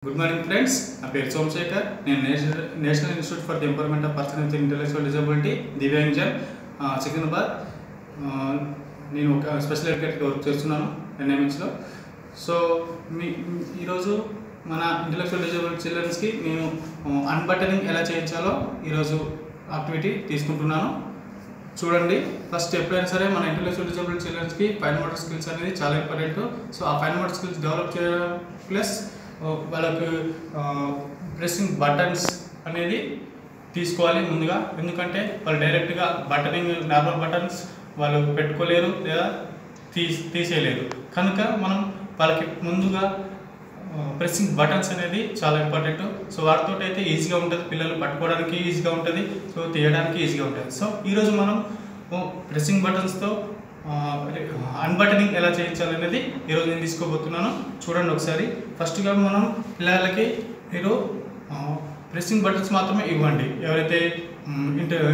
good morning friends నా పేరు సోమశేఖర్ నేను national national institute for the empowerment of person with intellectual disability Divyangjan uh, Secunderabad ఆ, నేను ఒక స్పెషల్ ఎడ్యుకేటర్గా వర్క్ చేస్తున్నాను ఎన్ఎంహెచ్లో సో మీ ఈరోజు మన ఇంటెలెక్చువల్ డిజబిలిటీ చిల్డ్రన్స్కి నేను అన్బటనింగ్ ఎలా చేయించాలో ఈరోజు యాక్టివిటీ తీసుకుంటున్నాను చూడండి ఫస్ట్ ఎప్పుడైనా సరే మన ఇంటెలెక్చువల్ డిజబుల్ చిల్డ్రన్స్కి ఫైన్ మోటర్ స్కిల్స్ అనేది చాలా important so uh fine motor skills develop చేయడం ప్లస్ వాళ్ళకు ప్రెస్సింగ్ బటన్స్ అనేది తీసుకోవాలి ముందుగా ఎందుకంటే వాళ్ళు డైరెక్ట్గా బటనింగ్ నార్మల్ బటన్స్ వాళ్ళు పెట్టుకోలేరు లేదా తీ తీసేయలేరు కనుక మనం వాళ్ళకి ముందుగా ప్రెస్సింగ్ బటన్స్ అనేది చాలా ఇంపార్టెంట్ సో వాటితో అయితే ఈజీగా ఉంటుంది పిల్లలు పట్టుకోవడానికి ఈజీగా ఉంటుంది సో తీయడానికి ఈజీగా ఉంటుంది సో ఈరోజు మనం ప్రెస్సింగ్ బటన్స్తో అన్బటనింగ్ ఎలా చేయించాలనేది ఈరోజు నేను తీసుకోబోతున్నాను చూడండి ఒకసారి ఫస్ట్గా మనం పిల్లలకి మీరు ప్రెస్సింగ్ బటన్స్ మాత్రమే ఇవ్వండి ఎవరైతే inter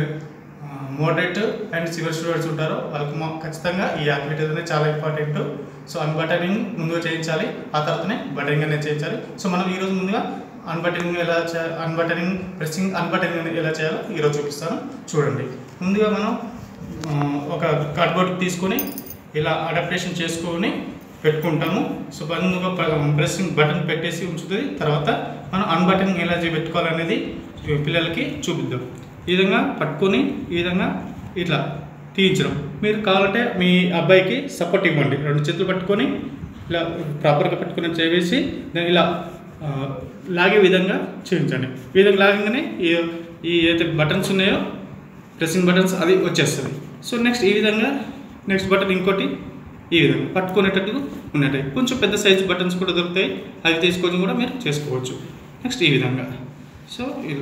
moderate and civil students ఉంటారో వాళ్ళకి మా ఖచ్చితంగా ఈ యాక్టివిటీ అనేది చాలా ఇంపార్టెంట్ సో అన్బటనింగ్ ముందుగా చేయించాలి ఆ తర్వాతనే బటనింగ్ అనేది చేయించాలి సో మనం ఈరోజు ముందుగా అన్బటనింగ్ ఎలా చే అన్బటనింగ్ ప్రెస్సింగ్ అన్బటనింగ్ అనేది ఎలా చేయాలో ఈరోజు చూపిస్తాను చూడండి ముందుగా మనం ఆ, ఒక కార్డ్బోర్డ్ తీసుకొని ఇలా అడాప్టేషన్ చేసుకొని పెట్టుకుంటాము సో ముందుగా ప్రెస్సింగ్ బటన్ పెట్టేసి ఉంచుతుంది తర్వాత మనం అన్బటనింగ్ ఎలా చే- పెట్టుకోవాలనేది పిల్లలకి చూపిద్దాం ఈ విధంగా పట్టుకొని ఈ విధంగా ఇట్లా తీయించడం మీరు కావాలంటే మీ అబ్బాయికి సపోర్ట్ ఇవ్వండి రెండు చేతులు పట్టుకొని ఇలా ప్రాపర్గా పట్టుకొని చేవేసి దాన్ని ఇలా ఆ, లాగే విధంగా చేయించండి ఈ విధంగా లాగంగానే ఈ ఈ ఏదైతే బటన్స్ ఉన్నాయో ప్రెస్సింగ్ బటన్స్ అది వచ్చేస్తుంది సో నెక్స్ట్ ఈ విధంగా నెక్స్ట్ బటన్ ఇంకోటి ఈ విధంగా పట్టుకునేటట్టు ఉన్నట్టు కొంచెం పెద్ద సైజు బటన్స్ కూడా దొరుకుతాయి అవి తీసుకొని కూడా మీరు చేసుకోవచ్చు నెక్స్ట్ ఈ విధంగా సో ఇది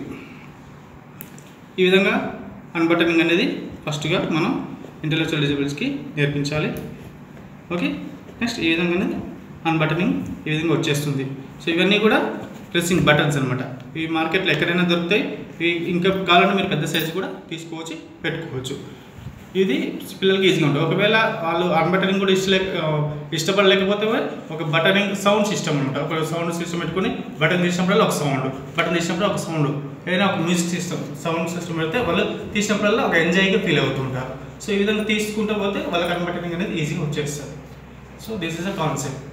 ఈ విధంగా అన్బటనింగ్ అనేది ఫస్ట్గా మనం ఇంటలెక్చువల్ డిజబిలిటీస్కి నేర్పించాలి ఓకే నెక్స్ట్ ఈ విధంగానే అన్బటనింగ్ ఈ విధంగా వచ్చేస్తుంది సో ఇవన్నీ కూడా ప్రెస్సింగ్ బటన్స్ అనమాట ఈ మార్కెట్లో ఎక్కడైనా దొరుకుతాయి ఇవి ఇంకా కావాలంటే మీరు పెద్ద సైజు కూడా తీసుకోవచ్చు పెట్టుకోవచ్చు ఇది పిల్లలకి ఈజీగా ఉంటుంది ఒకవేళ వాళ్ళు అన్బటనింగ్ కూడా ఇష్టలే ఇష్టపడలేకపోతే ఒక బటనింగ్ సౌండ్ సిస్టమ్ అనమాట ఒక సౌండ్ సిస్టమ్ పెట్టుకుని బటన్ తీసినప్పుడల్లా ఒక సౌండ్ బటన్ తీసినప్పుడు ఒక సౌండ్ ఏదైనా ఒక మ్యూజిక్ సిస్టమ్ సౌండ్ సిస్టమ్ పెడితే వాళ్ళు తీసినప్పుడల్లా ఒక ఎంజాయ్గా ఫీల్ అవుతుంటారు సో ఈ విధంగా తీసుకుంటూ పోతే వాళ్ళకి అన్బటనింగ్ అనేది ఈజీగా వచ్చేస్తుంది so this is a concept